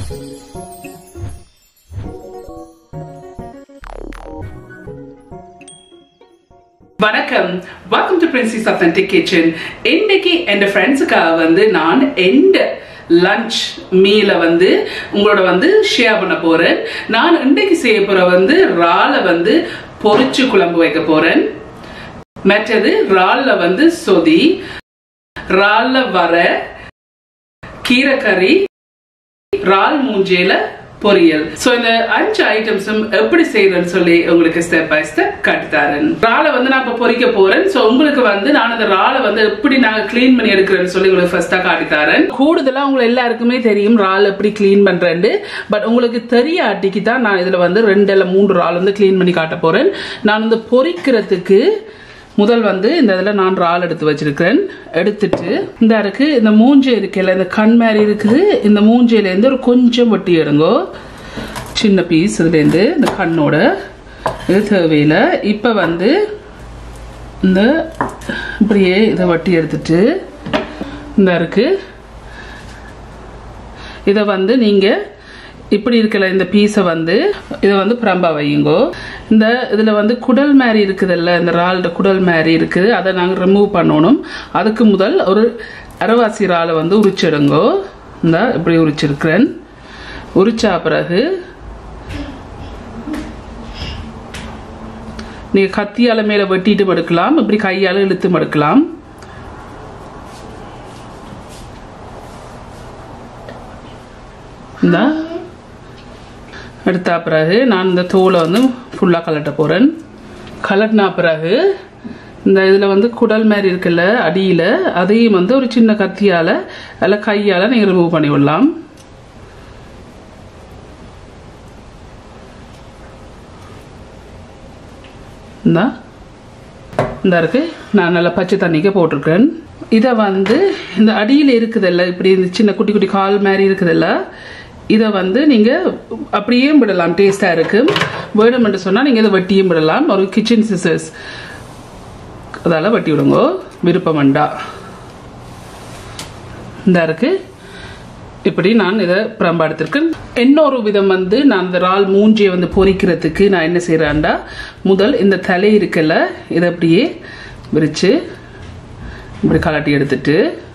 வணக்கம் welcome to Princy's authentic kitchen இன்னைக்கு என் ஃப்ரெண்ட்ஸுக்காக வந்து நான் எண்ட் லஞ்ச் மீலை வந்து உங்களோட வந்து ஷேர் பண்ண போறேன் நான் இன்னைக்கு செய்ய போற வந்து இறாலை வந்து பொரிச்சு குழம்பு வைக்க போறேன் மற்றது இறால்ல வந்து சொதி இறால்ல வர கீரைக்கறி இறால் மூஞ்சேல பொரியல் சோ இந்த அஞ்சு ஐட்டம்ஸும் எப்படி செய்யறேன்னு சொல்லி உங்களுக்கு ஸ்டெப் பை ஸ்டெப் கட்டுத்தாரன் இறாலை வந்து நான் இப்ப பொரிக்க போறேன் சோ உங்களுக்கு வந்து நான் அந்த இறாலை வந்து எப்படி நான் க்ளீன் பண்ணி எடுக்கிறேன்னு சொல்லி உங்களுக்கு ஃபர்ஸ்டா காட்டித்தாரேன் கூடுதலா உங்க எல்லாருக்குமே தெரியும் இறால் எப்படி க்ளீன் பண்றேன்னு பட் உங்களுக்கு தெரியாட்டிக்கு தான் நான் இதுல வந்து ரெண்டு இல்ல மூன்று இறால் வந்து க்ளீன் பண்ணி காட்ட போறேன் நான் வந்து பொரிக்கிறதுக்கு முதல் வந்து இந்த இதில் நான் இறால் எடுத்து வச்சிருக்கிறேன் எடுத்துட்டு இந்த இருக்கு இந்த மூஞ்சை இருக்குல்ல இந்த கண் மாதிரி இருக்குது இந்த மூஞ்சையிலேருந்து ஒரு கொஞ்சம் வெட்டி எடுங்கோ சின்ன பீஸ் இதுலேருந்து இந்த கண்ணோட இது தேவையில்லை இப்போ வந்து இந்த இப்படியே இதை வட்டி எடுத்துட்டு இந்த இருக்கு இதை வந்து நீங்கள் இப்படி இருக்கல இந்த பீஸை வந்து இதை வந்து பிரம்பா வையுங்கோ இந்த இதில் வந்து குடல் மாதிரி இருக்குதுல்ல இந்த இறால்ட குடல் மாதிரி இருக்குது அதை நாங்கள் ரிமூவ் பண்ணணும் அதுக்கு முதல் ஒரு அரவாசி இறாலை வந்து உரிச்சிடுங்கோ இந்த இப்படி உரிச்சிருக்கிறேன் உரிச்சா பிறகு நீங்கள் கத்தியால் மேலே வெட்டிட்டு எடுக்கலாம் இப்படி கையால் இழுத்து எடுக்கலாம் இந்த எடுத்த பிறகு நான் இந்த தோலை வந்து ஃபுல்லாக கலட்ட போகிறேன் கலட்டினா பிறகு இந்த இதில் வந்து குடல் மாதிரி இருக்குல்ல அடியில் அதையும் வந்து ஒரு சின்ன கத்தியால் அதில் கையால் நீங்கள் ரிமூவ் பண்ணி விடலாம் இந்தா இந்த இருக்கு நான் நல்லா பச்சை தண்ணிக்கு போட்டிருக்கேன் இதை வந்து இந்த அடியில் இருக்குதுல்ல இப்படி இந்த சின்ன குட்டி குட்டி கால் மாதிரி இருக்குதுல்ல இதை வந்து நீங்கள் அப்படியே விடலாம் டேஸ்ட்டாக இருக்கு வேணுமென்று சொன்னால் நீங்கள் இதை வெட்டியும் விடலாம் ஒரு கிச்சன் சிசர்ஸ் அதால் வெட்டி விடுங்க விருப்பம் வேண்டா இந்த இருக்கு இப்படி நான் இதை பிரம்பாடுத்திருக்கேன் இன்னொரு விதம் வந்து நான் இந்த இறால் மூஞ்சியை வந்து பொரிக்கிறதுக்கு நான் என்ன செய்கிறேன்டா முதல் இந்த தலை இருக்குல்ல இதை அப்படியே விரித்து இப்படி கலட்டி எடுத்துட்டு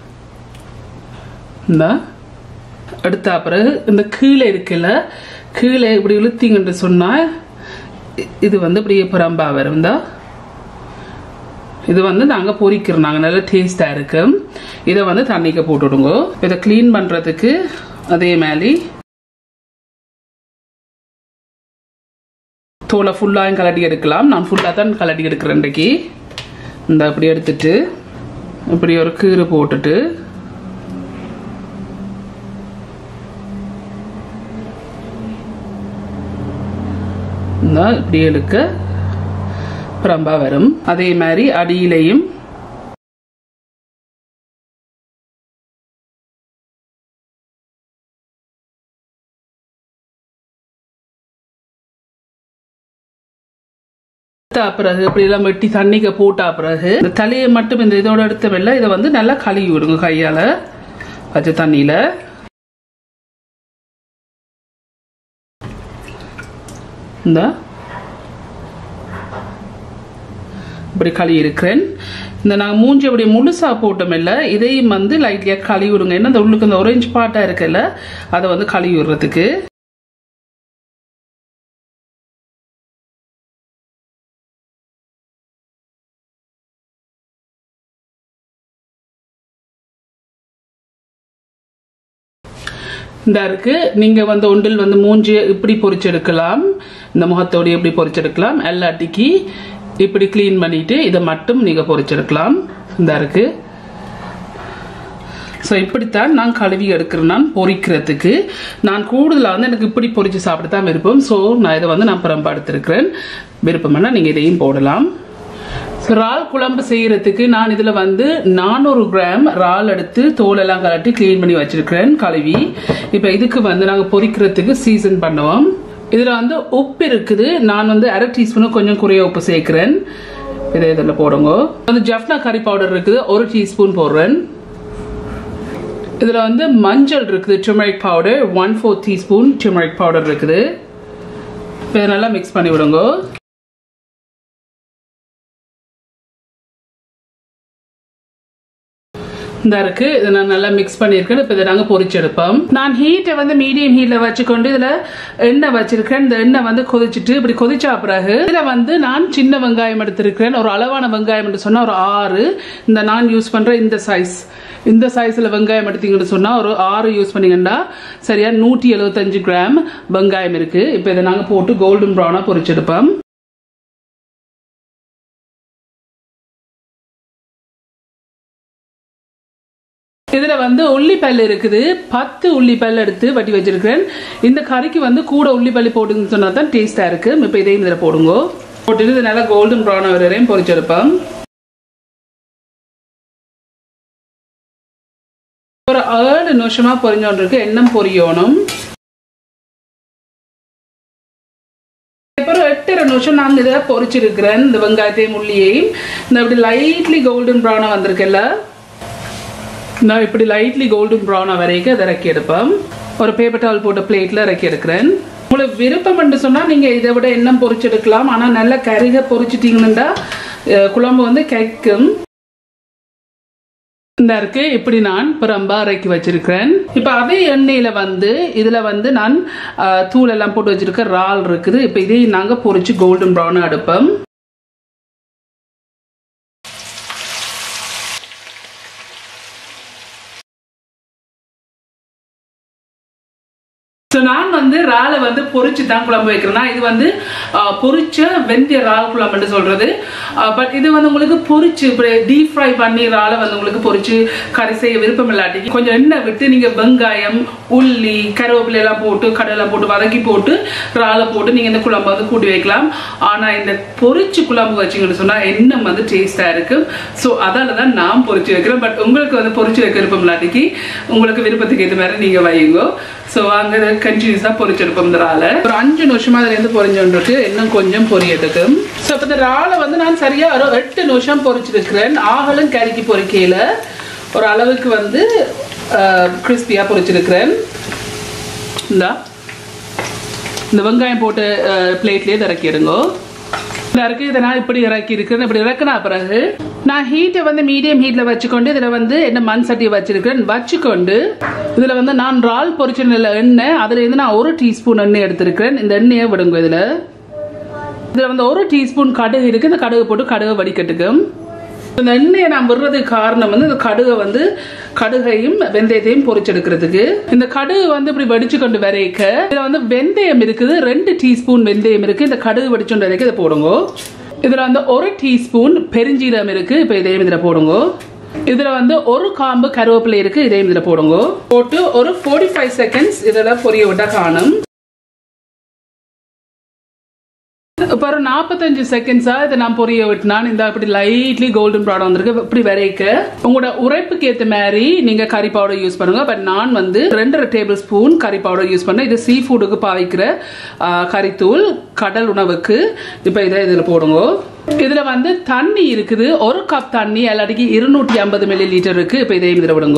இந்த எடுத்த பிறகு இந்த கீழே இருக்குல்ல கீழே இப்படி இழுத்தீங்கன்னு சொன்னால் இது வந்து இப்படியே புறம்பா வரும் தான் இது வந்து நாங்கள் பொரிக்கிறோம் நாங்கள் நல்ல டேஸ்டாக இருக்கு இதை வந்து தண்ணிக்கு போட்டுவிடுங்க இதை க்ளீன் பண்ணுறதுக்கு அதே மாதிரி தோலை ஃபுல்லாக கலட்டி எடுக்கலாம் நான் ஃபுல்லாக தான் கலட்டி எடுக்கிறேன் இன்றைக்கு இந்த அப்படி எடுத்துட்டு இப்படி ஒரு கீறு போட்டுட்டு இப்படி இழுக்க பிரம்பா வரும் அதே மாதிரி அடியிலையும் பிறகு இப்படி எல்லாம் வெட்டி தண்ணிக்கு போட்டா பிறகு இந்த தலையை மட்டும் இந்த இதோட எடுத்த வெள்ள இதை வந்து நல்லா கழுவி விடுங்க கையால பச்சை தண்ணியில இந்த இப்படி களி இருக்கிறேன் இந்த நாங்கள் மூஞ்சி அப்படி முழுசா போட்டோம் இல்லை இதையும் வந்து லைட்லியாக கழுவி விடுங்க ஏன்னா இந்த உள்ளுக்கு இந்த ஒரேஞ்ச் பாட்டாக இருக்குல்ல அதை வந்து கழுவி விடுறதுக்கு இந்த இருக்கு நீங்க வந்து ஒன்றில் வந்து மூஞ்சியை இப்படி பொறிச்செடுக்கலாம் இந்த முகத்தோடு எப்படி பொறிச்செடுக்கலாம் எல்லாட்டிக்கு இப்படி க்ளீன் பண்ணிட்டு இதை மட்டும் நீங்க பொறிச்செடுக்கலாம் இந்த இருக்கு ஸோ இப்படித்தான் நான் கழுவி எடுக்கிறேன் நான் பொரிக்கிறதுக்கு நான் கூடுதலாக வந்து எனக்கு இப்படி பொரிச்சு சாப்பிட்டு தான் விருப்பம் ஸோ நான் இதை வந்து நான் புறம்பாடுத்திருக்கிறேன் விருப்பம்னா நீங்கள் இதையும் போடலாம் ஸோ இறால் குழம்பு செய்யறதுக்கு நான் இதில் வந்து நானூறு கிராம் இறால் எடுத்து தோலெல்லாம் கலட்டி க்ளீன் பண்ணி வச்சிருக்கிறேன் கழுவி இப்போ இதுக்கு வந்து நாங்கள் பொரிக்கிறதுக்கு சீசன் பண்ணுவோம் இதில் வந்து உப்பு இருக்குது நான் வந்து அரை டீஸ்பூனு கொஞ்சம் குறைய உப்பு சேர்க்கிறேன் இதை இதில் போடுங்க வந்து ஜஃப்னா கறி பவுடர் இருக்குது ஒரு டீஸ்பூன் போடுறேன் இதில் வந்து மஞ்சள் இருக்குது turmeric powder one four teaspoon turmeric powder இருக்குது இப்போ இதை நல்லா மிக்ஸ் பண்ணி விடுங்க இந்த இருக்கு இதை நான் நல்லா மிக்ஸ் பண்ணியிருக்கேன் இப்போ இதை நாங்கள் பொரிச்செடுப்போம் நான் ஹீட்டை வந்து மீடியம் ஹீட்டில் வச்சுக்கொண்டு இதில் எண்ணெய் வச்சிருக்கேன் இந்த எண்ணெய் வந்து கொதிச்சுட்டு இப்படி கொதிச்சா பிறகு இதில் வந்து நான் சின்ன வெங்காயம் எடுத்திருக்கிறேன் ஒரு அளவான வெங்காயம் என்று சொன்னால் ஒரு ஆறு இந்த நான் யூஸ் பண்ணுற இந்த சைஸ் இந்த சைஸில் வெங்காயம் எடுத்தீங்கன்னு சொன்னால் ஒரு ஆறு யூஸ் பண்ணீங்கன்னா சரியா நூற்றி எழுபத்தஞ்சு கிராம் வெங்காயம் இருக்குது இப்போ இதை நாங்கள் போட்டு கோல்டன் ப்ரௌனாக பொரிச்செடுப்போம் இதுல வந்து உள்ளிப்பல் இருக்குது பத்து உள்ளிப்பல் எடுத்து வட்டி வச்சிருக்கிறேன் இந்த கறிக்கு வந்து கூட உள்ளிப்பள்ளி போட்டுன்னு சொன்னா தான் டேஸ்டா இருக்கு இப்போ இதையும் இதுல போடுங்க போட்டுட்டு இது நல்லா கோல்டன் ப்ரௌன் வரையும் பொரிச்செடுப்போம் ஒரு ஏழு நிமிஷமா பொரிஞ்சோன்றிருக்கு எண்ணெய் பொரியணும் அப்புறம் எட்டரை நிமிஷம் நான் இதை பொரிச்சிருக்கிறேன் இந்த வெங்காயத்தையும் உள்ளியையும் இந்த இப்படி லைட்லி கோல்டன் ப்ரௌனா வந்திருக்குல்ல நான் இப்படி லைட்லி கோல்டன் ப்ரௌனாக வரைக்கும் அதை இறக்கி எடுப்பேன் ஒரு பேப்பர் டவல் போட்ட பிளேட்டில் இறக்கி எடுக்கிறேன் உங்களுக்கு விருப்பம் என்று சொன்னால் நீங்கள் இதை விட எண்ணெய் பொரிச்செடுக்கலாம் ஆனால் நல்லா கருக பொரிச்சிட்டிங்கன்னா குழம்பு வந்து கைக்கும் இந்த இருக்கு இப்படி நான் புறம்பா இறக்கி வச்சிருக்கிறேன் இப்போ அதே எண்ணெயில வந்து இதுல வந்து நான் தூள் எல்லாம் போட்டு வச்சிருக்க இறால் இருக்குது இப்போ இதையும் நாங்கள் பொரிச்சு கோல்டன் ப்ரௌன் அடுப்போம் ஸோ நான் வந்து இறாலை வந்து பொரிச்சு தான் குழம்பு வைக்கிறேன்னா இது வந்து பொரிச்ச வெந்திய இறால் குழம்புன்னு சொல்றது பட் இது வந்து உங்களுக்கு பொரிச்சு இப்படி டீப் ஃப்ரை பண்ணி இறாலை வந்து உங்களுக்கு பொரிச்சு கறி செய்ய விருப்பம் இல்லாட்டி கொஞ்சம் எண்ணெய் விட்டு நீங்க வெங்காயம் உள்ளி கருவேப்பிலை எல்லாம் போட்டு கடலை போட்டு வதக்கி போட்டு இறாலை போட்டு நீங்க இந்த குழம்பு வந்து கூட்டி வைக்கலாம் ஆனா இந்த பொரிச்சு குழம்பு வச்சிங்கன்னு சொன்னா எண்ணெய் வந்து டேஸ்டா இருக்கு ஸோ அதால தான் நான் பொரிச்சு வைக்கிறேன் பட் உங்களுக்கு வந்து பொரிச்சு வைக்க விருப்பம் இல்லாட்டிக்கு உங்களுக்கு விருப்பத்துக்கு ஏற்ற மாதிரி நீங்க வையுங்க ஸோ அங்கே கண்டினியூஸாக பொரிச்செடுப்போம் இந்த இறாலை ஒரு அஞ்சு நிமிஷமா அதுலேருந்து பொரிஞ்சோன்றிருக்கு இன்னும் கொஞ்சம் பொரியதுக்கு ஸோ இப்போ இந்த இறாலை வந்து நான் சரியாக ஒரு எட்டு நிமிஷம் பொரிச்சிருக்கிறேன் ஆகலும் கறிக்கு பொரிக்கையில் ஒரு அளவுக்கு வந்து கிறிஸ்பியாக பொரிச்சிருக்கிறேன் இந்தா இந்த வெங்காயம் போட்டு பிளேட்லேயே இறக்கிடுங்க இருக்கு இதை நான் இப்படி இறக்கி இருக்கிறேன் இப்படி இறக்குனா பிறகு நான் ஹீட்டை வந்து மீடியம் ஹீட்ல வச்சுக்கொண்டு இதுல வந்து என்ன மண் சட்டி வச்சிருக்கிறேன் வச்சுக்கொண்டு இதுல வந்து நான் இறால் பொரிச்ச நல்ல எண்ணெய் அதுல இருந்து நான் ஒரு டீஸ்பூன் எண்ணெய் எடுத்திருக்கிறேன் இந்த எண்ணெயை விடுங்க இதுல இதுல வந்து ஒரு டீஸ்பூன் கடுகு இருக்கு இந்த கடுகு போட்டு கடுகு வடிக்கட்டுக்கும் இந்த எண்ணெயை நான் விடுறதுக்கு காரணம் வந்து இந்த கடுகை வந்து கடுகையும் வெந்தயத்தையும் பொரிச்செடுக்கிறதுக்கு இந்த கடுகு வந்து இப்படி வடிச்சு கொண்டு வரைக்க இதுல வந்து வெந்தயம் இருக்குது ரெண்டு டீஸ்பூன் வெந்தயம் இருக்கு இந்த கடுகு வடிச்சுட்டு வரைக்க இதை போடுங்க இதுல வந்து ஒரு டீஸ்பூன் பெருஞ்சீரம் இருக்கு இப்ப இதையும் இதுல போடுங்க இதுல வந்து ஒரு காம்பு கருவேப்பிலை இருக்கு இதையும் இதுல போடுங்க போட்டு ஒரு ஃபோர்ட்டி ஃபைவ் செகண்ட்ஸ் இதுல பொரிய விட்டா காணும் இப்போ ஒரு நாற்பத்தஞ்சு செகண்ட்ஸா இதை நான் பொரிய விட்டுனான் இந்த இப்படி லைட்லி கோல்டன் ப்ராட் வந்திருக்கு இப்படி வரைக்க உங்களோட உரைப்புக்கு ஏற்ற மாதிரி நீங்க கறி பவுடர் யூஸ் பண்ணுங்க பட் நான் வந்து ரெண்டரை tablespoon curry powder use பண்ணேன் இது சீ ஃபுட்டுக்கு பாவிக்கிற கறித்தூள் கடல் உணவுக்கு இப்போ இதை இதில் போடுங்க இதுல வந்து தண்ணி இருக்குது ஒரு கப் தண்ணி எல்லாத்துக்கு இருநூற்றி ஐம்பது மில்லி லிட்டர் இருக்கு இப்போ இதையும் இதில் விடுங்க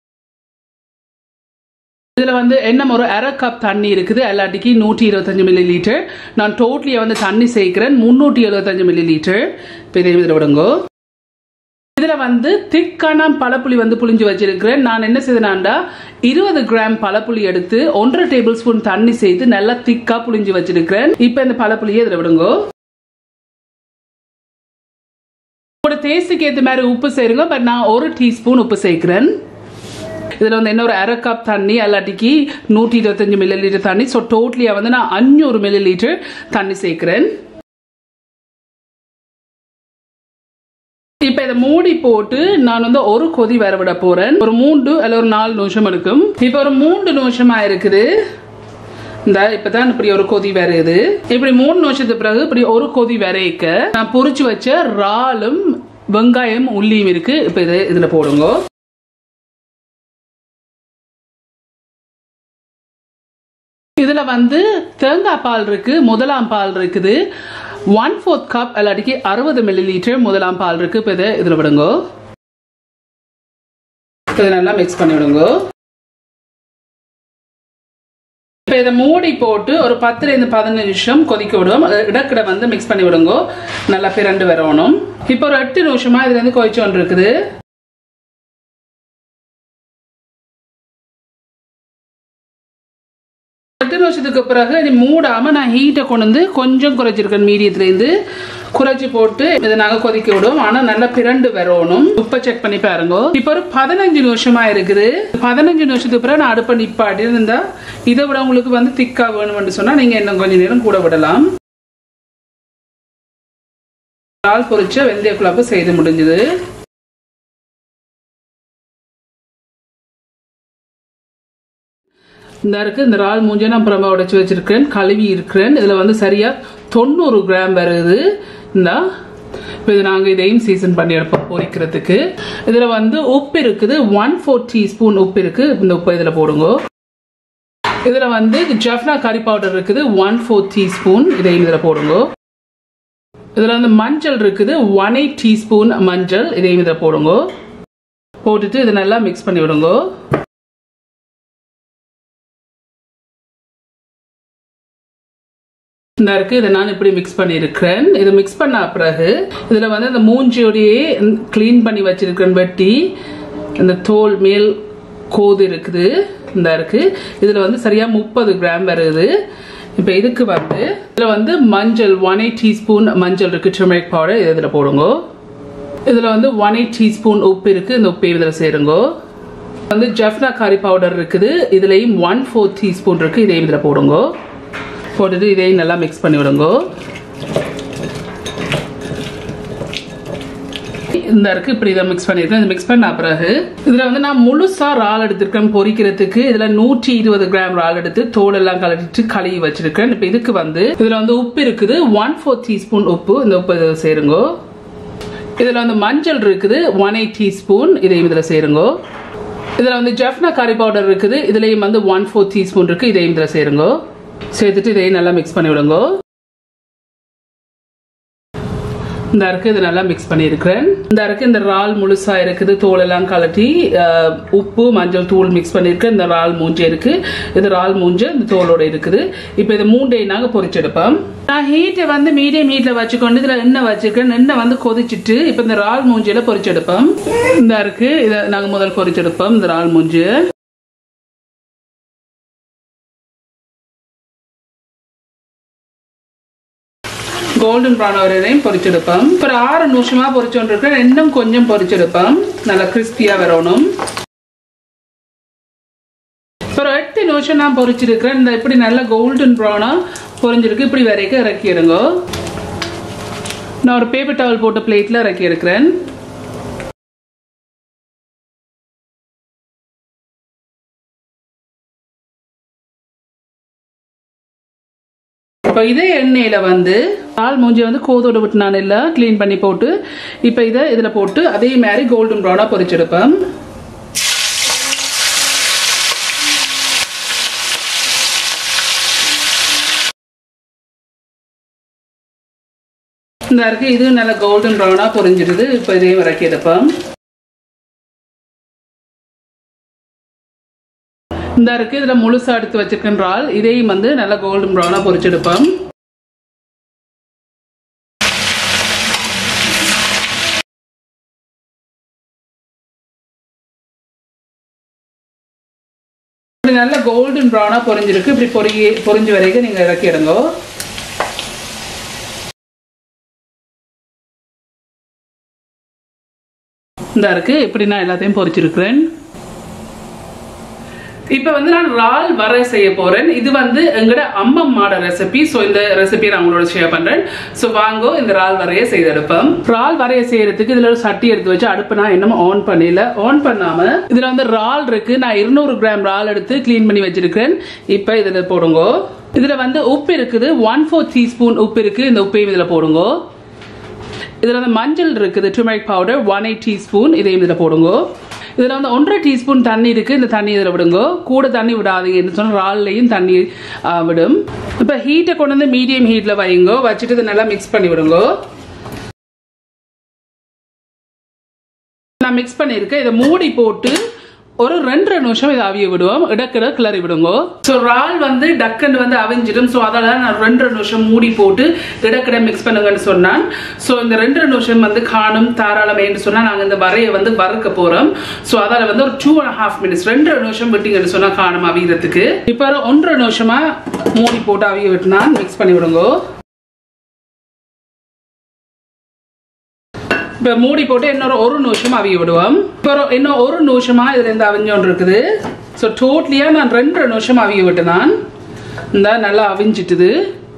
இதுல வந்து என்ன ஒரு அரை கப் தண்ணி இருக்குது எல்லாட்டிக்கு நூற்றி இருபத்தஞ்சு மில்லி லிட்டர் நான் டோட்டலியா வந்து தண்ணி சேர்க்கிறேன் முன்னூற்றி எழுபத்தஞ்சு மில்லி லிட்டர் இப்போ இதை இதில் விடுங்க இதுல வந்து திக்கான பழப்புளி வந்து புளிஞ்சு வச்சிருக்கிறேன் நான் என்ன செய்தேனாண்டா இருபது கிராம் பழப்புளி எடுத்து ஒன்றரை டேபிள் ஸ்பூன் தண்ணி சேர்த்து நல்லா திக்கா புளிஞ்சு வச்சிருக்கிறேன் இப்போ இந்த பழப்புளியை இதில் விடுங்க உங்களோட டேஸ்ட்டுக்கு ஏற்ற மாதிரி உப்பு சேருங்க பட் நான் ஒரு டீஸ்பூன் உப்பு சேர்க்கிறேன் இதில் வந்து என்ன ஒரு அரை கப் தண்ணி எல்லாட்டிக்கு நூற்றி இருபத்தஞ்சு மில்லி லிட்டர் தண்ணி ஸோ டோட்டலியாக வந்து நான் அஞ்சூறு மில்லி லிட்டர் தண்ணி சேர்க்கிறேன் இப்ப இதை மூடி போட்டு நான் வந்து ஒரு கொதி வர விட போறேன் ஒரு மூன்று அல்ல ஒரு நாலு நிமிஷம் எடுக்கும் இப்ப ஒரு மூன்று நிமிஷமா இருக்குது இந்த இப்பதான் இப்படி ஒரு கொதி வருது இப்படி மூணு நிமிஷத்துக்கு பிறகு இப்படி ஒரு கொதி வரைக்க நான் பொரிச்சு வச்ச இறாலும் வெங்காயம் உள்ளியும் இருக்கு இப்ப இதை இதுல போடுங்க இதுல வந்து தேங்காய் பால் இருக்கு முதலாம் பால் இருக்குது ஒன் ஃபோர்த் கப் இல்லாட்டிக்கு அறுபது மில்லி லிட்டர் முதலாம் பால் இருக்கு இப்போ இதை இதில் விடுங்க இதை நல்லா மிக்ஸ் பண்ணி விடுங்க இப்போ இதை மூடி போட்டு ஒரு பத்துல இருந்து பதினஞ்சு நிமிஷம் கொதிக்க விடுவோம் இடக்கிட வந்து மிக்ஸ் பண்ணி விடுங்க நல்லா பிரண்டு வரணும் இப்போ ஒரு எட்டு நிமிஷமா இதுல இருந்து கொதிச்சு கொண்டு இருக்குது எட்டு நிமிஷத்துக்கு பிறகு இது மூடாம நான் ஹீட்டை கொண்டு வந்து கொஞ்சம் குறைச்சிருக்கேன் மீடியத்துலேருந்து குறைச்சி போட்டு இதை நாங்கள் கொதிக்க விடுவோம் ஆனால் நல்லா பிரண்டு வரணும் உப்பை செக் பண்ணி பாருங்க இப்போ ஒரு பதினஞ்சு நிமிஷமா இருக்குது பதினஞ்சு நிமிஷத்துக்கு பிறகு நான் அடுப்பை நிப்பாட்டி இருந்தா இதை விட உங்களுக்கு வந்து திக்கா வேணும்னு சொன்னா நீங்க இன்னும் கொஞ்ச நேரம் கூட விடலாம் நாள் பொரிச்ச வெந்தய குழம்பு செய்து முடிஞ்சது இந்த இருக்கு இந்த இறால் மூஞ்சை நான் புறமா உடைச்சு வச்சிருக்கேன் கழுவி இருக்கிறேன் இதுல வந்து சரியா தொண்ணூறு கிராம் வருது இந்த இப்போ இது நாங்கள் இதையும் சீசன் பண்ணி எடுப்போம் பொரிக்கிறதுக்கு இதில் வந்து உப்பு இருக்குது ஒன் ஃபோர் டீஸ்பூன் உப்பு இருக்கு இந்த உப்பு இதில் போடுங்க இதில் வந்து ஜஃப்னா கறி பவுடர் இருக்குது ஒன் ஃபோர் டீஸ்பூன் இதையும் இதில் போடுங்க இதில் வந்து மஞ்சள் இருக்குது ஒன் எயிட் டீஸ்பூன் மஞ்சள் இதையும் இதில் போடுங்க போட்டுட்டு இதை நல்லா மிக்ஸ் பண்ணி விடுங்க இந்த இருக்கு இதை நான் இப்படி மிக்ஸ் பண்ணியிருக்கிறேன் இதை மிக்ஸ் பண்ண பிறகு இதில் வந்து இந்த மூஞ்சியோடையே க்ளீன் பண்ணி வச்சிருக்கிறேன் வெட்டி இந்த தோல் மேல் கோது இருக்குது இந்த இருக்கு இதில் வந்து சரியாக முப்பது கிராம் வருது இப்போ இதுக்கு வந்து இதில் வந்து மஞ்சள் ஒன் எயிட் டீஸ்பூன் மஞ்சள் இருக்கு டர்மரிக் பவுடர் இது இதில் போடுங்க இதில் வந்து ஒன் எயிட் டீஸ்பூன் உப்பு இருக்கு இந்த உப்பையும் இதில் சேருங்க வந்து ஜஃப்னா கறி பவுடர் இருக்குது இதுலேயும் ஒன் ஃபோர் டீஸ்பூன் இருக்கு இதையும் இதில் போடுங்க போட்டுட்டு இதையும் நல்லா மிக்ஸ் பண்ணி விடுங்க இந்த இருக்கு இப்படி இதை மிக்ஸ் பண்ணியிருக்கேன் இது மிக்ஸ் பண்ண பிறகு இதில் வந்து நான் முழுசா ரால் எடுத்திருக்கேன் பொரிக்கிறதுக்கு இதில் நூற்றி இருபது கிராம் ரால் எடுத்து தோல் எல்லாம் கலட்டிட்டு கழுவி வச்சிருக்கேன் இப்போ இதுக்கு வந்து இதில் வந்து உப்பு இருக்குது ஒன் ஃபோர் டீஸ்பூன் உப்பு இந்த உப்பு இதில் சேருங்க இதில் வந்து மஞ்சள் இருக்குது ஒன் எயிட் டீஸ்பூன் இதையும் இதில் சேருங்க இதில் வந்து ஜஃப்னா கறி பவுடர் இருக்குது இதுலேயும் வந்து ஒன் ஃபோர் டீஸ்பூன் இருக்குது இதையும் இதில் சேருங்க சேர்த்துட்டு இதையும் நல்லா மிக்ஸ் பண்ணி விடுங்க இந்த அருக்கு இது நல்லா மிக்ஸ் பண்ணியிருக்கிறேன் இந்த அருக்கு இந்த இறால் முழுசா இருக்குது தோல் எல்லாம் கலட்டி அஹ், உப்பு மஞ்சள் தூள் மிக்ஸ் பண்ணியிருக்கேன் இந்த இறால் மூஞ்சி இருக்கு இது இறால் மூஞ்சு இந்த தோலோட இருக்குது இப்போ இது மூண்டையும் நாங்கள் பொரிச்செடுப்போம் நான் ஹீட்டை வந்து மீடியம் ஹீட்ல வச்சுக்கொண்டு இதுல எண்ணெய் வச்சிருக்கேன் எண்ணெய் வந்து கொதிச்சிட்டு இப்போ இந்த இறால் மூஞ்சியில பொரிச்செடுப்போம் இந்த இருக்கு இதை நாங்கள் முதல் பொரிச்செடுப்போம் இந்த இறால் மூஞ்சி கோல்டன் ப்ரௌன் வரையும் பொரிச்செடுப்போம் ஒரு ஆறு நிமிஷமா பொரிச்சோண்டு இருக்கேன் இன்னும் கொஞ்சம் பொரிச்செடுப்போம் நல்லா கிறிஸ்பியா வரணும் ஒரு எட்டு நிமிஷம் நான் பொரிச்சிருக்கிறேன் இந்த இப்படி நல்ல கோல்டன் ப்ரௌனா பொரிஞ்சிருக்கு இப்படி வரைக்கும் இறக்கிடுங்க நான் ஒரு பேப்பர் டவல் போட்ட பிளேட்ல இறக்கி இருக்கிறேன் இப்போ இதே எண்ணெயில வந்து பால் மூஞ்சி வந்து கோதோட விட்டு நான் இல்லை க்ளீன் பண்ணி போட்டு இப்போ இதை இதில் போட்டு அதே மாதிரி கோல்டன் ப்ரௌனாக பொரிச்செடுப்பேன் இந்த இருக்கு இது நல்ல கோல்டன் ப்ரௌனாக பொரிஞ்சிடுது இப்போ இதையும் இறக்கி எடுப்பேன் இந்த இருக்கு இதுல முழுசா எடுத்து வச்சிருக்கேன் இறால் இதையும் வந்து நல்லா கோல்டன் ப்ரௌனா பொரிச்செடுப்போம் இப்படி நல்ல கோல்டன் ப்ரௌனா பொரிஞ்சிருக்கு இப்படி பொறி பொரிஞ்சு வரைக்கும் நீங்க இறக்கிடுங்க இந்த இருக்கு இப்படி நான் எல்லாத்தையும் பொரிச்சிருக்கிறேன் இப்போ வந்து நான் ரால் வரை செய்ய போறேன் இது வந்து எங்கட அம்மம்மாட ரெசிபி ஸோ இந்த ரெசிபியை நான் உங்களோட ஷேர் பண்றேன் ஸோ வாங்கோ இந்த ரால் வரைய செய்தெடுப்போம் ரால் வரைய செய்யறதுக்கு இதுல ஒரு சட்டி எடுத்து வச்சு அடுப்பு நான் இன்னும் ஆன் பண்ணல ஆன் பண்ணாம இதுல வந்து ரால் இருக்கு நான் இருநூறு கிராம் ரால் எடுத்து க்ளீன் பண்ணி வச்சிருக்கேன் இப்போ இதுல போடுங்க இதுல வந்து உப்பு இருக்குது ஒன் ஃபோர் டீஸ்பூன் உப்பு இருக்கு இந்த உப்பையும் இதுல போடுங்க இதுல வந்து மஞ்சள் இருக்குது turmeric powder one eight teaspoon இதையும் இதுல போடுங்க இதுல வந்து ஒன்றரை டீஸ்பூன் தண்ணி இருக்கு இந்த தண்ணி இதுல விடுங்க கூட தண்ணி விடாதீங்கன்னு சொன்னா ரால்லையும் தண்ணி ஆ, விடும் இப்ப ஹீட்டை கொண்டு வந்து மீடியம் ஹீட்ல வைங்க வச்சுட்டு இதை நல்லா மிக்ஸ் பண்ணி விடுங்க நான் மிக்ஸ் பண்ணியிருக்கேன் இதை மூடி போட்டு ஒரு ரெண்டரை நிமிஷம் இதை அவிய விடுவோம் இடக்கிட கிளறி விடுங்க ஸோ இறால் வந்து டக்குன்னு வந்து அவிஞ்சிடும் ஸோ அதால நான் ரெண்டரை நிமிஷம் மூடி போட்டு இடக்கிட மிக்ஸ் பண்ணுங்கன்னு சொன்னான் ஸோ இந்த ரெண்டரை நிமிஷம் வந்து காணும் தாராளமேன்னு சொன்னா நாங்கள் இந்த வரையை வந்து வறுக்க போறோம் ஸோ அதால வந்து ஒரு டூ அண்ட் ஹாஃப் மினிட்ஸ் ரெண்டரை நிமிஷம் விட்டீங்கன்னு சொன்னா காணும் அவியறதுக்கு இப்போ ஒரு ஒன்றரை நிமிஷமா மூடி போட்டு அவிய விட்டுனா மிக்ஸ் பண்ணி விடுங்க இப்போ மூடி போட்டு இன்னொரு ஒரு நிமிஷம் அவிய விடுவோம் இப்போ ஒரு- இன்னும் ஒரு நிமிஷமா இதுல இருந்து அவிஞ்சோண்டு இருக்குது ஸோ டோட்டலியா நான் ரெண்டரை நிமிஷம் அவிய விட்டு நான் இந்த நல்லா அவிஞ்சிட்டுது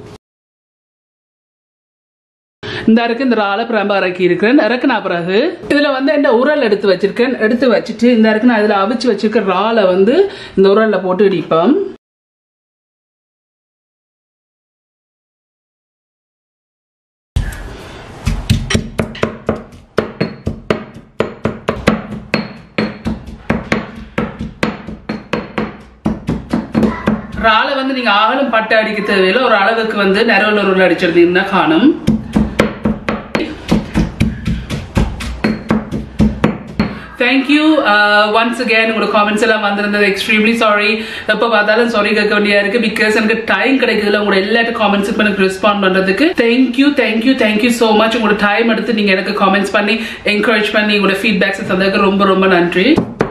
இந்த இருக்கு இந்த இறாலை பிரம்ப இறக்கி இருக்கிறேன் இறக்குனா பிறகு இதுல வந்து இந்த உரல் எடுத்து வச்சிருக்கேன் எடுத்து வச்சுட்டு இந்த இருக்கு நான் இதுல அவிச்சு வச்சிருக்க இறாலை வந்து இந்த உரல்ல போட்டு இடிப்போம் இறாலை வந்து நீங்க ஆளும் பட்டை அடிக்க தேவையில்லை ஒரு அளவுக்கு வந்து நிறவல் உருள் அடிச்சிருந்தீங்கன்னா காணும் தேங்க்யூ ஒன்ஸ் அகேன் உங்களோட காமெண்ட்ஸ் எல்லாம் வந்திருந்தது எக்ஸ்ட்ரீம்லி சாரி எப்போ பார்த்தாலும் சாரி கேட்க வேண்டியா இருக்கு பிகாஸ் எனக்கு டைம் கிடைக்குதுல உங்களோட எல்லா காமெண்ட்ஸுக்கும் எனக்கு ரெஸ்பாண்ட் பண்றதுக்கு thank you thank you thank you so much உங்களோட டைம் எடுத்து நீங்க எனக்கு காமெண்ட்ஸ் பண்ணி என்கரேஜ் பண்ணி உங்களோட ஃபீட்பேக்ஸ் தந்ததுக்கு ரொம்ப ரொம்ப நன்றி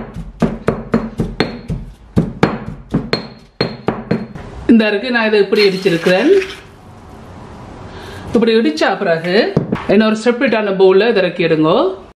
இந்த இருக்கு நான் இதை இப்படி இடிச்சிருக்கிறேன் இப்படி இடிச்சா பிறகு என்ன ஒரு செப்பரேட்டான பவுல்ல இதை இறக்கி எடுங்க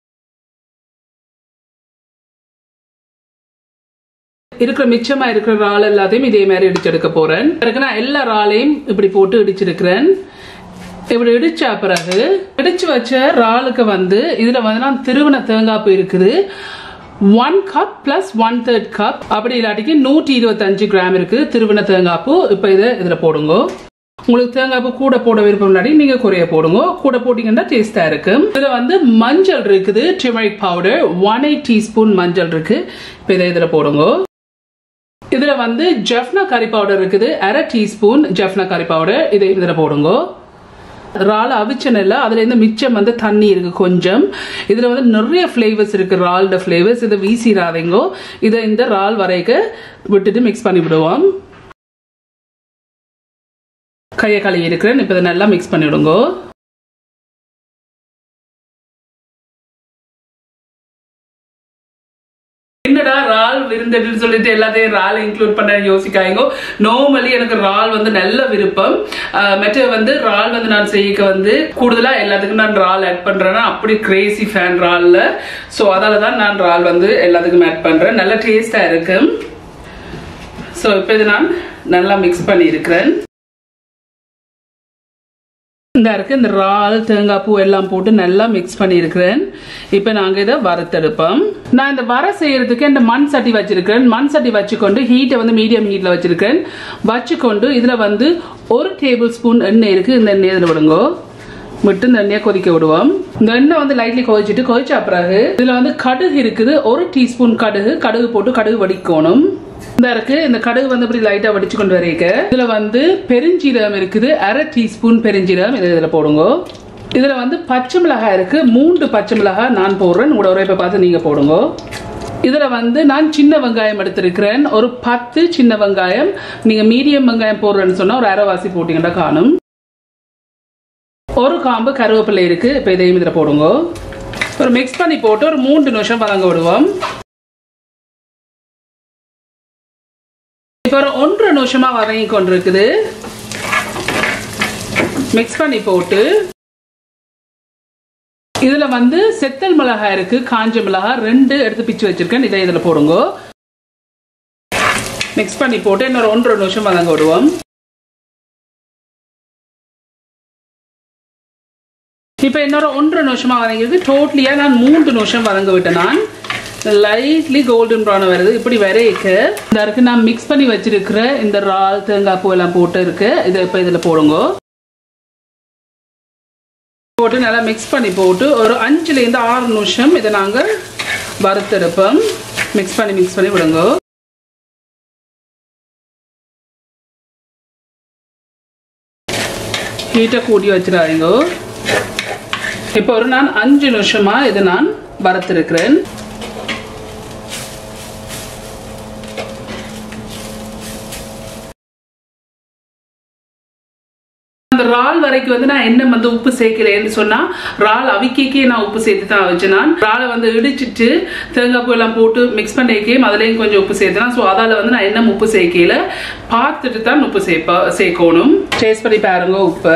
இருக்கிற மிச்சமா இருக்கிற இறால் எல்லாத்தையும் இதே மாதிரி இடிச்செடுக்க போறேன் பிறகு நான் எல்லா இறாலையும் இப்படி போட்டு இடிச்சிருக்கிறேன் இப்படி இடிச்சா பிறகு இடிச்சு வச்ச இறாலுக்கு வந்து இதுல வந்து நான் திருவன தேங்காய் இருக்குது one cup plus one third cup அப்படி இல்லாட்டிக்கு நூற்றி இருபத்தஞ்சு கிராம் இருக்கு திருவன தேங்காய் பூ இப்போ இதை இதுல போடுங்க உங்களுக்கு தேங்காய் பூ கூட போட விருப்பம் இல்லாட்டி நீங்க குறைய போடுங்க கூட போட்டீங்கன்னா டேஸ்டா இருக்கு இதுல வந்து மஞ்சள் இருக்குது turmeric powder one eight teaspoon மஞ்சள் இருக்கு இப்போ இதை இதுல போடுங்க இதுல வந்து ஜெஃப்னா கறி பவுடர் இருக்குது அரை டீஸ்பூன் ஜெஃப்னா கறி பவுடர் இதை இதுல போடுங்க இறால் அவிச்ச நெல்ல அதுல இருந்து மிச்சம் வந்து தண்ணி இருக்கு கொஞ்சம் இதுல வந்து நிறைய ஃபிளேவர்ஸ் இருக்கு இறால்ட ஃபிளேவர்ஸ் இதை வீசிடாதீங்கோ இதை இந்த இறால் வரைக்க விட்டுட்டு மிக்ஸ் பண்ணி விடுவோம் கையை கழுவி இருக்கிறேன் இப்போ இதை நல்லா மிக்ஸ் பண்ணிவிடுங்க என்னடா ரால் விருந்துன்னு சொல்லிட்டு எல்லாத்தையும் ரால் இன்க்ளூட் பண்ண யோசிக்காங்க நார்மலி எனக்கு ரால் வந்து நல்ல விருப்பம் அஹ் மற்ற வந்து ரால் வந்து நான் செய்யக்க வந்து கூடுதலா எல்லாத்துக்கும் நான் ரால் ஆட் பண்றேன்னா அப்படி கிரேசி ஃபேன் ரால்ல ஸோ அதால தான் நான் ரால் வந்து எல்லாத்துக்கும் ஆட் பண்றேன் நல்ல டேஸ்டா இருக்கு ஸோ இப்போ இது நான் நல்லா மிக்ஸ் பண்ணி இருக்கிறேன் இந்த இருக்கு இந்த இறால் தேங்காய் பூ எல்லாம் போட்டு நல்லா மிக்ஸ் பண்ணியிருக்கிறேன் இப்போ நாங்கள் இதை வறுத்தெடுப்போம் நான் இந்த வர செய்யறதுக்கு இந்த மண் சட்டி வச்சிருக்கிறேன் மண் சட்டி வச்சுக்கொண்டு ஹீட்டை வந்து மீடியம் ஹீட்டில் வச்சிருக்கேன் வச்சுக்கொண்டு இதில் வந்து ஒரு டேபிள் ஸ்பூன் எண்ணெய் இருக்கு இந்த எண்ணெய் இதில் விடுங்கோ விட்டு இந்த எண்ணெயை கொதிக்க விடுவோம் இந்த எண்ணெய் வந்து லைட்லி கொதிச்சுட்டு கொதிச்ச பிறகு இதுல வந்து கடுகு இருக்குது ஒரு டீஸ்பூன் கடுகு கடுகு போட்டு கடுகு வடிக்கணும் இந்த இருக்கு இந்த கடுகு வந்து இப்படி லைட்டா வடிச்சு கொண்டு வரைக்க இதுல வந்து பெருஞ்சீரகம் இருக்குது அரை டீஸ்பூன் பெருஞ்சீரகம் இதை இதுல போடுங்க இதுல வந்து பச்சை மிளகாய் இருக்கு மூன்று பச்சை மிளகாய் நான் போடுறேன் உங்களோட உரைப்பை பார்த்து நீங்க போடுங்க இதுல வந்து நான் சின்ன வெங்காயம் எடுத்திருக்கிறேன் ஒரு பத்து சின்ன வெங்காயம் நீங்க மீடியம் வெங்காயம் போடுறேன்னு சொன்னா ஒரு அரைவாசி போட்டீங்கன்னா காணும் ஒரு காம்பு கருவேப்பிலை இருக்கு இப்போ இதையும் இதில் போடுங்க ஒரு மிக்ஸ் பண்ணி போட்டு ஒரு மூன்று நிமிஷம் வதங்க விடுவோம் இப்போ ஒரு ஒன்றரை நிமிஷமா வதங்கி கொண்டிருக்குது மிக்ஸ் பண்ணி போட்டு இதுல வந்து செத்தல் மிளகாய் இருக்கு காஞ்ச மிளகாய் ரெண்டு எடுத்து பிச்சு வச்சிருக்கேன் இதை இதுல போடுங்க மிக்ஸ் பண்ணி போட்டு இன்னொரு ஒன்றரை நிமிஷம் வதங்க விடுவோம் இப்போ இன்னொரு ஒன்றரை நிமிஷமா வதங்கிருக்கு டோட்டலியா நான் மூன்று நிமிஷம் வதங்க விட்டேன் நான் லைட்லி கோல்டன் ப்ரௌன் வருது இப்படி வரைக்க இந்த இருக்கு நான் மிக்ஸ் பண்ணி வச்சிருக்கிற இந்த இறால் தேங்காய் பூ எல்லாம் போட்டு இருக்கு இதை இப்போ இதில் போடுங்க போட்டு நல்லா மிக்ஸ் பண்ணி போட்டு ஒரு அஞ்சுலேருந்து ஆறு நிமிஷம் இதை நாங்கள் வறுத்தெடுப்போம் மிக்ஸ் பண்ணி மிக்ஸ் பண்ணி விடுங்க ஹீட்டை கூட்டி வச்சிடாதீங்க இப்போ ஒரு நான் அஞ்சு நிமிஷமா இதை நான் வறுத்திருக்கிறேன் அந்த இறால் வரைக்கும் வந்து நான் என்ன வந்து உப்பு சேர்க்கலைன்னு சொன்னா இறால் அவிக்கே நான் உப்பு சேர்த்து தான் வச்சேன் நான் இறாலை வந்து இடிச்சிட்டு தேங்காய் பூ எல்லாம் போட்டு மிக்ஸ் பண்ணிக்கே அதுலேயும் கொஞ்சம் உப்பு சேர்த்தேன் ஸோ அதால வந்து நான் என்ன உப்பு சேர்க்கல பார்த்துட்டு தான் உப்பு சேர்ப்பா சேர்க்கணும் டேஸ்ட் பண்ணி பாருங்க உப்பு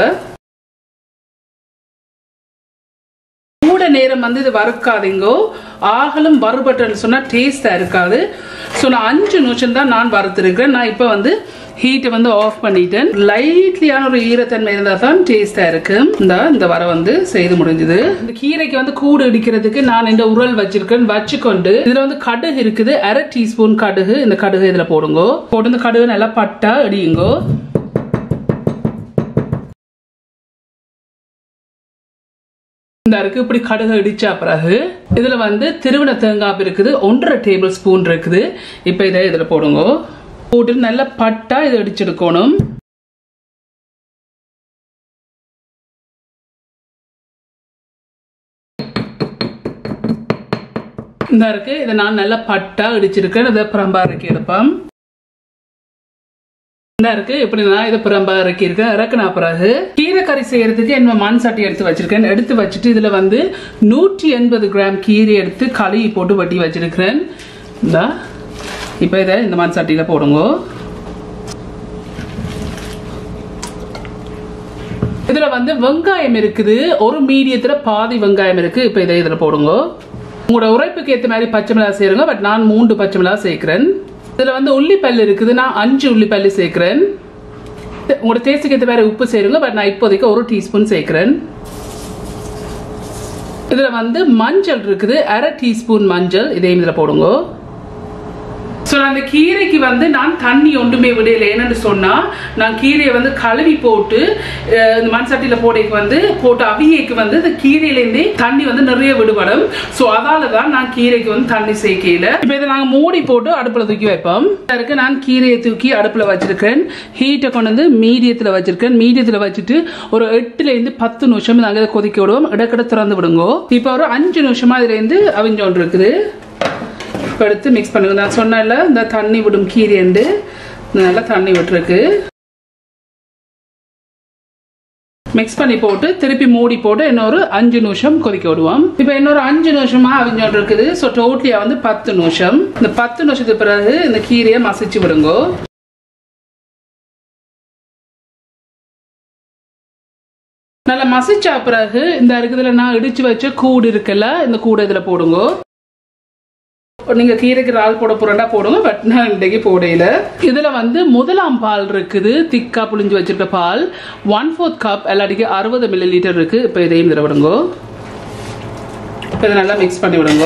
கூட நேரம் வந்து இது வறுக்காதீங்கோ ஆகலும் வறுபட்டுன்னு சொன்னால் டேஸ்டாக இருக்காது ஸோ நான் அஞ்சு நிமிஷம் தான் நான் வறுத்துருக்கிறேன் நான் இப்போ வந்து ஹீட்டை வந்து ஆஃப் பண்ணிட்டேன் லைட்லியான ஒரு ஈரத்தன்மை இருந்தால் தான் டேஸ்டாக இருக்கு இந்த இந்த வர வந்து செய்து முடிஞ்சது இந்த கீரைக்கு வந்து கூடு இடிக்கிறதுக்கு நான் இந்த உரல் வச்சிருக்கேன் வச்சுக்கொண்டு இதில் வந்து கடுகு இருக்குது அரை டீஸ்பூன் கடுகு இந்த கடுகு இதில் போடுங்கோ போட்டு இந்த கடுகு நல்லா பட்டா இடியுங்கோ இந்த இருக்கு இப்படி கடுகு இடிச்சா பிறகு இதுல வந்து திருவண தேங்காய் இருக்குது ஒன்றரை டேபிள் ஸ்பூன் இருக்குது இப்ப இதை இதுல போடுங்க போட்டு நல்லா பட்டா இதை இடிச்செடுக்கணும் இந்த இருக்கு இதை நான் நல்லா பட்டா இடிச்சிருக்கேன் இதை பிரம்பா இறக்கி எடுப்பேன் இந்த இருக்கு இப்படி நான் இதை பிரம்பா இறக்கி இருக்கேன் இறக்குனா பிறகு கீரை கறி செய்யறதுக்கு என்ன மண் சட்டி எடுத்து வச்சிருக்கேன் எடுத்து வச்சுட்டு இதுல வந்து நூற்றி எண்பது கிராம் கீரை எடுத்து கழுவி போட்டு வட்டி வச்சிருக்கிறேன் இந்த இப்போ இதை இந்த மண் சட்டியில போடுங்க இதுல வந்து வெங்காயம் இருக்குது ஒரு மீடியத்துல பாதி வெங்காயம் இருக்கு இப்போ இதை இதுல போடுங்க உங்களோட உரைப்புக்கு ஏற்ற மாதிரி பச்சை மிளகா செய்யுங்க பட் நான் மூன்று பச்சை மிளகா சேர்க்கிறேன் இதுல வந்து உள்ளிப்பல் இருக்குது நான் அஞ்சு உள்ளிப்பல் சேர்க்கிறேன் உங்களோட டேஸ்ட்டுக்கு ஏற்ற மாதிரி உப்பு சேருங்க பட் நான் இப்போதைக்கு ஒரு டீஸ்பூன் சேர்க்கிறேன் இதுல வந்து மஞ்சள் இருக்குது அரை டீஸ்பூன் மஞ்சள் இதையும் இதுல போடுங்க ஸோ அந்த கீரைக்கு வந்து நான் தண்ணி ஒன்றுமே விடையில என்னன்னு சொன்னா நான் கீரையை வந்து கழுவி போட்டு அஹ், இந்த மண் சட்டியில போடைக்கு வந்து போட்டு அவியைக்கு வந்து இந்த கீரையிலேருந்தே தண்ணி வந்து நிறைய விடுபடும் ஸோ அதால தான் நான் கீரைக்கு வந்து தண்ணி சேர்க்கையில இப்போ இதை நாங்கள் மூடி போட்டு அடுப்புல தூக்கி வைப்போம் இதற்கு நான் கீரையை தூக்கி அடுப்புல வச்சிருக்கேன் ஹீட்டை கொண்டு வந்து மீடியத்தில் வச்சிருக்கேன் மீடியத்தில் வச்சுட்டு ஒரு எட்டுல இருந்து பத்து நிமிஷம் நாங்கள் இதை கொதிக்க விடுவோம் இடக்கிட திறந்து விடுங்க இப்போ ஒரு அஞ்சு நிமிஷமா இதுல இருந்து அவிஞ்சோண்டு இருக்குது எடுத்து மிக்ஸ் பண்ணுங்க நான் சொன்னேன்ல இந்த தண்ணி விடும் கீரைண்டு நல்லா தண்ணி விட்டுருக்கு மிக்ஸ் பண்ணி போட்டு திருப்பி மூடி போட்டு இன்னொரு அஞ்சு நிமிஷம் கொதிக்க விடுவோம் இப்போ இன்னொரு அஞ்சு நிமிஷமா அவிஞ்சோண்டு இருக்குது ஸோ டோட்டலியா வந்து பத்து நிமிஷம் இந்த பத்து நிமிஷத்துக்கு பிறகு இந்த கீரையை மசிச்சு விடுங்க நல்லா மசிச்சா பிறகு இந்த இருக்குதுல நான் இடிச்சு வச்ச கூடு இருக்குல்ல இந்த கூடு இதுல போடுங்க நீங்க கீரைக்கு இறால் போட போறேன்டா போடுங்க பட் நான் இன்றைக்கு போடையில இதுல வந்து முதலாம் பால் இருக்குது திக்கா புளிஞ்சு வச்சிருக்க பால் ஒன் ஃபோர்த் கப் எல்லாடிக்கு அறுபது மில்லி லிட்டர் இருக்கு இப்போ இதையும் இதில் விடுங்க இப்போ இதை நல்லா மிக்ஸ் பண்ணி விடுங்க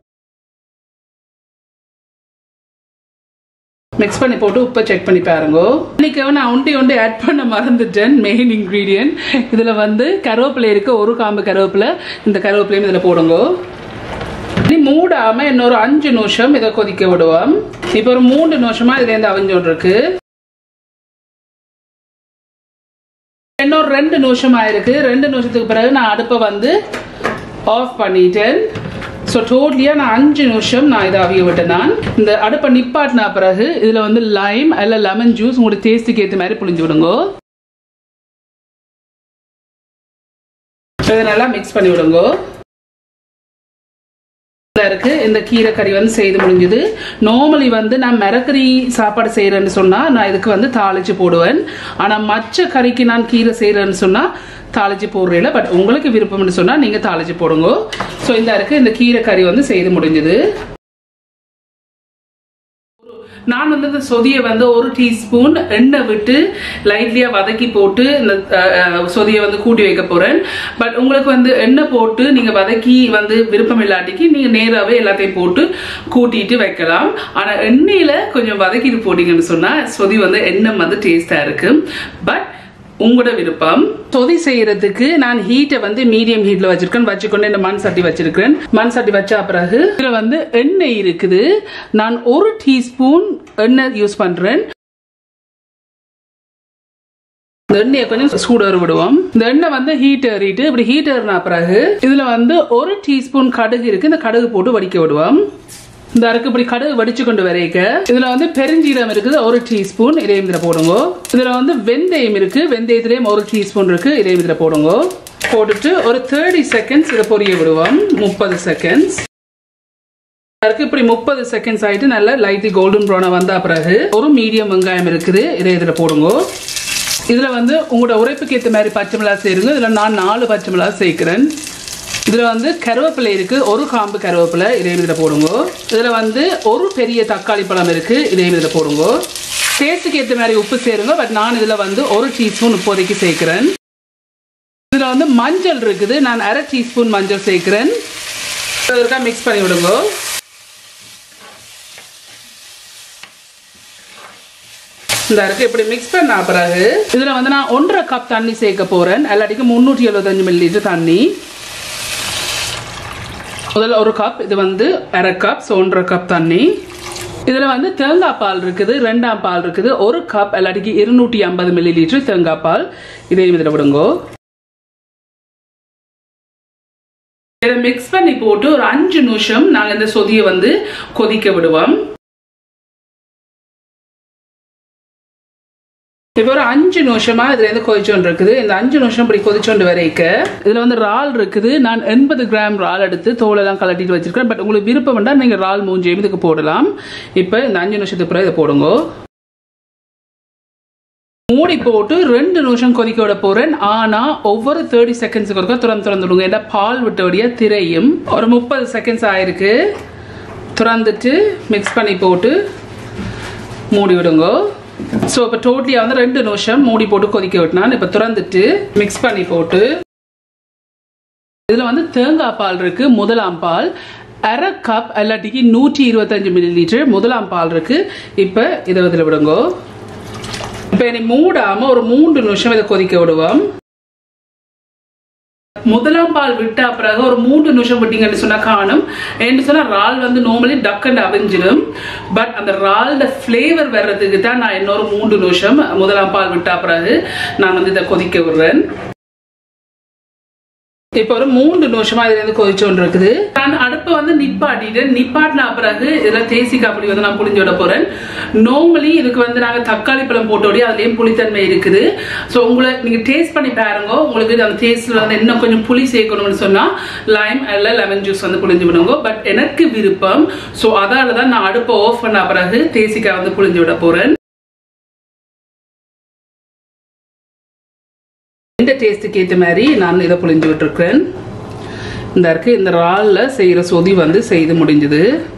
மிக்ஸ் பண்ணி போட்டு உப்பை செக் பண்ணி பாருங்க இன்னைக்கு நான் ஒண்டி ஒண்டி ஆட் பண்ண மறந்துட்டேன் மெயின் இன்க்ரீடியன்ட் இதுல வந்து கருவேப்பிலை இருக்கு ஒரு காம்பு கருவேப்பிலை இந்த கருவேப்பிலையும் இதுல போடுங்க இனி மூடாம இன்னொரு அஞ்சு நிமிஷம் இதை கொதிக்க விடுவோம் இப்போ ஒரு மூணு நிமிஷமா இதுல இருந்து அவிஞ்சோடு இருக்கு இன்னொரு ரெண்டு நிமிஷம் ஆயிருக்கு ரெண்டு நிமிஷத்துக்கு பிறகு நான் அடுப்பை வந்து ஆஃப் பண்ணிட்டேன் ஸோ டோட்டலியாக நான் அஞ்சு நிமிஷம் நான் இதை அவிய விட்டேன் நான் இந்த அடுப்பை நிப்பாட்டின பிறகு இதில் வந்து லைம் அல்ல லெமன் ஜூஸ் உங்களோட டேஸ்ட்டுக்கு ஏற்ற மாதிரி புளிஞ்சு விடுங்க இதை நல்லா மிக்ஸ் பண்ணி விடுங்க இதுல இருக்கு இந்த கீரை கறி வந்து செய்து முடிஞ்சது நார்மலி வந்து நான் மிரக்கறி சாப்பாடு செய்யறேன்னு சொன்னா நான் இதுக்கு வந்து தாளிச்சு போடுவேன் ஆனா மற்ற கறிக்கு நான் கீரை செய்யறேன்னு சொன்னா தாளிச்சு போடுறேன் பட் உங்களுக்கு விருப்பம்னு சொன்னா நீங்க தாளிச்சு போடுங்க ஸோ இந்த இருக்கு இந்த கீரை கறி வந்து செய்து முடிஞ்சது நான் வந்து இந்த சொதியை வந்து ஒரு டீஸ்பூன் எண்ணெய் விட்டு லைட்லியா வதக்கி போட்டு இந்த அஹ், அஹ், சொதியை வந்து கூட்டி வைக்க போறேன் பட் உங்களுக்கு வந்து எண்ணெய் போட்டு நீங்க வதக்கி வந்து விருப்பம் இல்லாட்டிக்கு நீங்க நேராவே எல்லாத்தையும் போட்டு கூட்டிட்டு வைக்கலாம் ஆனா எண்ணெயில கொஞ்சம் வதக்கிட்டு போட்டீங்கன்னு சொன்னா சொதி வந்து எண்ணெய் வந்து டேஸ்டா இருக்கு பட் உங்களோட விருப்பம் சொதி செய்யறதுக்கு நான் ஹீட்டை வந்து மீடியம் ஹீட்ல வச்சிருக்கேன் வச்சுக்கொண்டு இந்த மண் சட்டி வச்சிருக்கேன் மண் சட்டி வச்ச பிறகு இதுல வந்து எண்ணெய் இருக்குது நான் ஒரு டீஸ்பூன் எண்ணெய் யூஸ் பண்றேன் இந்த எண்ணெயை கொஞ்சம் சூடர் விடுவோம் இந்த எண்ணெய் வந்து ஹீட் ஏறிட்டு இப்படி ஹீட் ஏறின பிறகு இதுல வந்து ஒரு டீஸ்பூன் கடுகு இருக்கு இந்த கடுகு போட்டு வடிக்க விடுவோம் இந்த அரைக்கு இப்படி கடுகு வடிச்சு கொண்டு வரைக்க இதுல வந்து பெருஞ்சீரம் இருக்குது ஒரு டீஸ்பூன் இதையும் இதுல போடுங்க இதுல வந்து வெந்தயம் இருக்கு வெந்தயத்திலேயும் ஒரு டீஸ்பூன் இருக்கு இதையும் இதுல போடுங்க போட்டுட்டு ஒரு தேர்ட்டி செகண்ட்ஸ் இதை பொரிய விடுவோம் முப்பது செகண்ட்ஸ் அதுக்கு இப்படி முப்பது செகண்ட்ஸ் ஆயிட்டு நல்லா லைட்லி கோல்டன் ப்ரௌனா வந்த பிறகு ஒரு மீடியம் வெங்காயம் இருக்குது இதை இதில் போடுங்க இதுல வந்து உங்களோட உரைப்புக்கு ஏற்ற மாதிரி பச்சை மிளகா சேருங்க இதுல நான் நாலு பச்சை மிளகா சேர்க்கிறேன் இதுல வந்து கருவேப்பிலை இருக்கு ஒரு காம்பு கருவேப்பிலை இதையும் இதுல போடுங்க இதுல வந்து ஒரு பெரிய தக்காளி பழம் இருக்கு இதையும் இதுல போடுங்க டேஸ்ட்டுக்கு ஏற்ற மாதிரி உப்பு சேருங்க பட் நான் இதுல வந்து ஒரு டீஸ்பூன் இப்போதைக்கு சேர்க்கிறேன் இதுல வந்து மஞ்சள் இருக்குது நான் அரை டீஸ்பூன் மஞ்சள் சேர்க்கிறேன் இதற்காக மிக்ஸ் பண்ணி விடுங்க இந்த இருக்கு இப்படி மிக்ஸ் பண்ண பிறகு இதுல வந்து நான் ஒன்றரை கப் தண்ணி சேர்க்க போறேன் எல்லாட்டிக்கும் முந்நூற்றி எழுபத்தஞ்சு மில்லி லிட்டர் தண்ணி முதல்ல ஒரு கப் இது வந்து அரை கப் ஸோ ஒன்றரை கப் தண்ணி இதுல வந்து தேங்காய் பால் இருக்குது ரெண்டாம் பால் இருக்குது ஒரு கப் எல்லாட்டிக்கு இருநூற்றி ஐம்பது மில்லி லிட்டர் தேங்காய் பால் இதையும் இதில் விடுங்கோ இதை மிக்ஸ் பண்ணி போட்டு ஒரு அஞ்சு நிமிஷம் நாங்கள் இந்த சொதியை வந்து கொதிக்க விடுவோம் இப்போ ஒரு அஞ்சு நிமிஷமா இதுல இருந்து கொதிச்சோண்டு இருக்குது இந்த அஞ்சு நிமிஷம் இப்படி கொதிச்சோண்டு வரைக்க இதுல வந்து இறால் இருக்குது நான் எண்பது கிராம் இறால் எடுத்து தோலெல்லாம் கலட்டிட்டு வச்சிருக்கேன் பட் உங்களுக்கு விருப்பம் வேண்டாம் நீங்க இறால் மூஞ்சியும் இதுக்கு போடலாம் இப்போ இந்த அஞ்சு நிமிஷத்துக்கு பிறகு இதை போடுங்க மூடி போட்டு ரெண்டு நிமிஷம் கொதிக்க விட போறேன் ஆனா ஒவ்வொரு தேர்ட்டி செகண்ட்ஸுக்கு ஒருக்கா திறந்து திறந்து விடுங்க ஏன்னா பால் விட்டபடியா திரையும் ஒரு முப்பது செகண்ட்ஸ் ஆயிருக்கு திறந்துட்டு மிக்ஸ் பண்ணி போட்டு மூடி விடுங்க ஸோ இப்போ டோட்டலியாக வந்து ரெண்டு நிமிஷம் மூடி போட்டு கொதிக்க விட்டினான் இப்போ திறந்துட்டு மிக்ஸ் பண்ணி போட்டு இதில் வந்து தேங்காய் பால் இருக்கு முதலாம் பால் அரை கப் இல்லாட்டிக்கு நூற்றி இருபத்தஞ்சு மில்லி லிட்டர் முதலாம் பால் இருக்கு இப்போ இதை இதில் விடுங்க இப்போ இனி மூடாம ஒரு மூன்று நிமிஷம் இதை கொதிக்க விடுவோம் முதலாம் பால் விட்டா பிறகு ஒரு மூன்று நிமிஷம் விட்டீங்கன்னு சொன்னா காணும் என்று சொன்னா இறால் வந்து நார்மலி டக்குன்னு அவிஞ்சிடும் பட் அந்த இறாலோட ஃப்ளேவர் வர்றதுக்கு தான் நான் இன்னொரு மூன்று நிமிஷம் முதலாம் பால் விட்டா பிறகு நான் வந்து இதை கொதிக்க விடுறேன் இப்போ ஒரு மூன்று நிமிஷமா இதுல இருந்து கொதிச்சோண்டு இருக்குது நான் அடுப்பை வந்து நிப்பாட்டிட்டு நிப்பாட்டின பிறகு இதுல தேசிக்காய் அப்படி வந்து நான் புளிஞ்சு விட போறேன் நார்மலி இதுக்கு வந்து நாங்க தக்காளி பழம் போட்டோடி அதுலயும் புளித்தன்மை இருக்குது ஸோ உங்களை நீங்க டேஸ்ட் பண்ணி பாருங்க உங்களுக்கு அந்த டேஸ்ட்ல வந்து இன்னும் கொஞ்சம் புளி சேர்க்கணும்னு சொன்னா லைம் அல்ல லெமன் ஜூஸ் வந்து புளிஞ்சு விடுங்க பட் எனக்கு விருப்பம் ஸோ அதால தான் நான் அடுப்பை ஆஃப் பண்ண பிறகு தேசிக்காய் வந்து புளிஞ்சு விட போறேன் இந்த டேஸ்ட்டுக்கு ஏற்ற மாதிரி நான் இதை புளிஞ்சு விட்டுருக்கேன் இந்த இருக்கு இந்த இறாலில் செய்கிற சொதி வந்து செய்து முடிஞ்சுது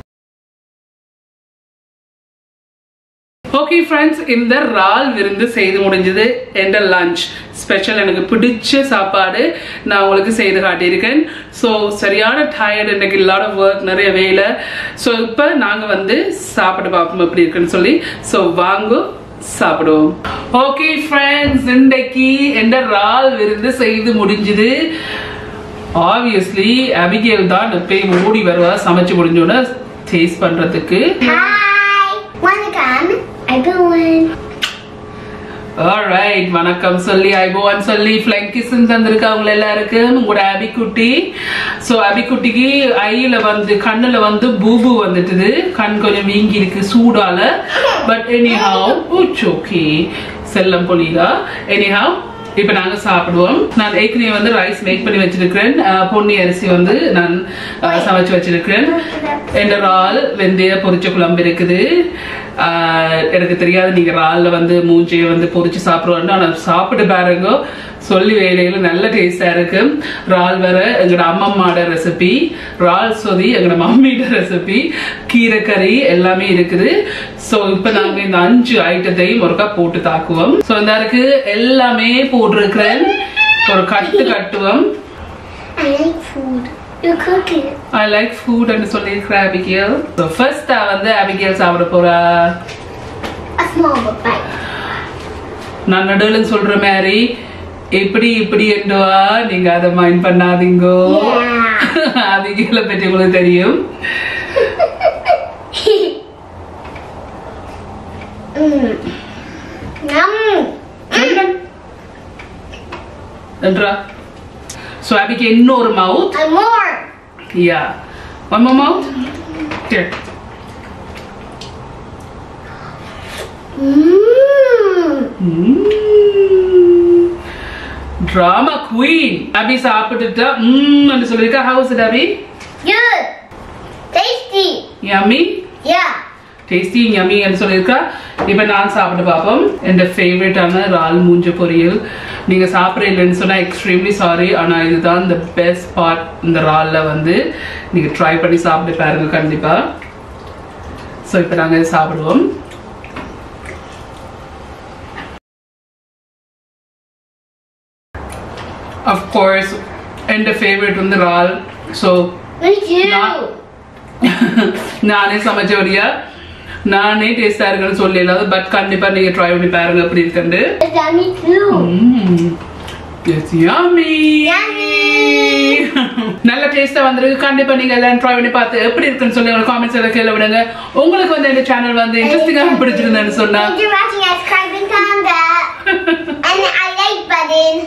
ஓகே ஃப்ரெண்ட்ஸ் இந்த இறால் விருந்து செய்து முடிஞ்சது எந்த லஞ்ச் ஸ்பெஷல் எனக்கு பிடிச்ச சாப்பாடு நான் உங்களுக்கு செய்து காட்டியிருக்கேன் ஸோ சரியான டயர்டு எனக்கு இல்லாத ஒர்க் நிறைய வேலை ஸோ இப்போ நாங்கள் வந்து சாப்பிட்டு பார்ப்போம் எப்படி இருக்குன்னு சொல்லி ஸோ வாங்க சாப்பிடுவோம் ஓகே ஃப்ரெண்ட்ஸ் இன்றைக்கு எந்த இறால் விருந்து செய்து முடிஞ்சுது ஆப்வியஸ்லி அபிகேல் தான் எப்பயும் ஓடி வருவா சமைச்சு முடிஞ்சோட டேஸ்ட் பண்றதுக்கு Hi! வணக்கம் ஐபவன் ஆல்ரைட் வணக்கம் சொல்லி ஐபோவன் சொல்லி ஃபிளைங் கிசன் தந்திருக்கு அவங்க எல்லாருக்கும் உங்களோட அபிக்குட்டி ஸோ அபிக்குட்டிக்கு ஐயில வந்து கண்ணுல வந்து பூபு வந்துட்டுது கண் கொஞ்சம் வீங்கி இருக்கு சூடால பட் எனி ஹவ் ஓகே செல்லம் பொலிதா எனி ஹவ் இப்போ நாங்க சாப்பிடுவோம் நான் ஏற்கனவே வந்து ரைஸ் மேக் பண்ணி வச்சிருக்கிறேன் அஹ், பொன்னி அரிசி வந்து நான் அஹ், சமைச்சு வச்சிருக்கிறேன் என்ற இறால் வெந்தய பொரிச்ச குழம்பு இருக்குது அஹ், எனக்கு தெரியாது நீங்க இறால்ல வந்து மூஞ்சியை வந்து பொரிச்சு சாப்பிடுவோம் ஆனா சாப்பிட்டு பாருங்க சொல்லி வேலையில நல்ல டேஸ்டா இருக்கு இறால் வர எங்களோட அம்மம்மாட ரெசிபி இறால் சொதி எங்களோட மம்மியோட ரெசிபி கீரை கறி எல்லாமே இருக்குது ஸோ இப்போ நாங்க இந்த அஞ்சு ஐட்டத்தையும் ஒருக்கா போட்டு தாக்குவோம் ஸோ இந்த இருக்கு எல்லாமே போட்டிருக்கிறேன் ஒரு கட்டு கட்டுவோம் I like food. You're cooking. I like food அப்படின்னு சொல்லியிருக்கிறேன் அபிகேல் ஸோ ஃபர்ஸ்டா வந்து அபிகேல் சாப்பிட போறா A small but bite. நான் நடுவில் சொல்ற மாதிரி எப்படி இப்படி என்றுவா நீங்க அதை மைண்ட் பண்ணாதீங்கோ Yeah. அபிகேலை பற்றி உங்களுக்கு தெரியும் mm. Yum. என்றா ஸோ அபிக்கு இன்னொரு mouth And more. Yeah one more mouth Here. Mmm. Drama queen Abhi சாப்பிட்டுட்டா ம் சொல்லிருக்கா how's it Abhi Good. Tasty. Yummy Yeah. Tasty yummy சொல்லியிருக்கா இப்போ நான் சாப்பிட்டு பார்ப்போம் என் ஃபேவரட்டான இறால் மூஞ்ச பொரியல் நீங்கள் சாப்பிட்ற இல்லைன்னு சொன்னால் எக்ஸ்ட்ரீம்லி சாரி ஆனால் இதுதான் இந்த பெஸ்ட் பார்ட் இந்த இறாலில் வந்து நீங்கள் ட்ரை பண்ணி சாப்பிட்டு பாருங்க கண்டிப்பாக ஸோ இப்போ நாங்கள் சாப்பிடுவோம் அஃப்கோர்ஸ் என் ஃபேவரட் வந்து இறால் ஸோ Me too. Not- நானே சமைச்சவரியா நானே டேஸ்டா இருக்குன்னு சொல்லல பட் கண்டிப்பா நீங்க ட்ரை பண்ணி பாருங்க எப்படி இருக்குன்னு Yeah, me too. It's yummy. நல்ல டேஸ்டா வந்திருக்கு கண்டிப்பா நீங்க எல்லாம் ட்ரை பண்ணி பார்த்து எப்படி இருக்குன்னு சொல்லி உங்க காமெண்ட்ஸ் எல்லாம் கீழே விடுங்க உங்களுக்கு வந்து இந்த சேனல் வந்து இன்ட்ரெஸ்டிங்கா பிடிச்சிருந்தேன்னு சொன்னா Thank you for watching. Subscribe and thumbs up. and I like button.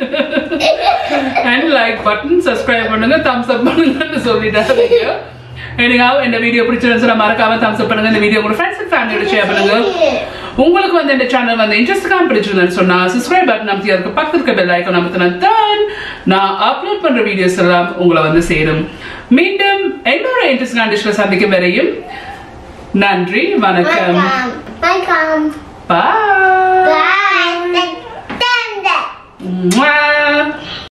And like button subscribe பண்ணுங்க தம்ஸ் அப் பண்ணுங்கன்னு சொல்லிட்டாங்க anyhow இந்த வீடியோ பிடிச்சிருந்துச்சுன்னா மறக்காம தம்ஸ் அப் பண்ணுங்க இந்த வீடியோ உங்க ஃப்ரெண்ட்ஸ் அண்ட் ஃபேமிலியோட ஷேர் பண்ணுங்க உங்களுக்கு வந்து இந்த சேனல் வந்து இன்ட்ரெஸ்டிங்கா பிடிச்சிருந்தேன்னு சொன்னா சப்ஸ்கிரைப் பட்டன் அமைத்தி அதுக்கு பக்கத்துல இருக்க பெல் ஐக்கான் அமைத்தினா தான் நான் அப்லோட் பண்ற வீடியோஸ் எல்லாம் உங்களை வந்து சேரும் மீண்டும் இன்னொரு இன்ட்ரெஸ்டிங்கான டிஷ்ல சந்திக்கும் வரையும் நன்றி வணக்கம் Welcome. Welcome. பாய் Bye. Thumbs up. Mwah.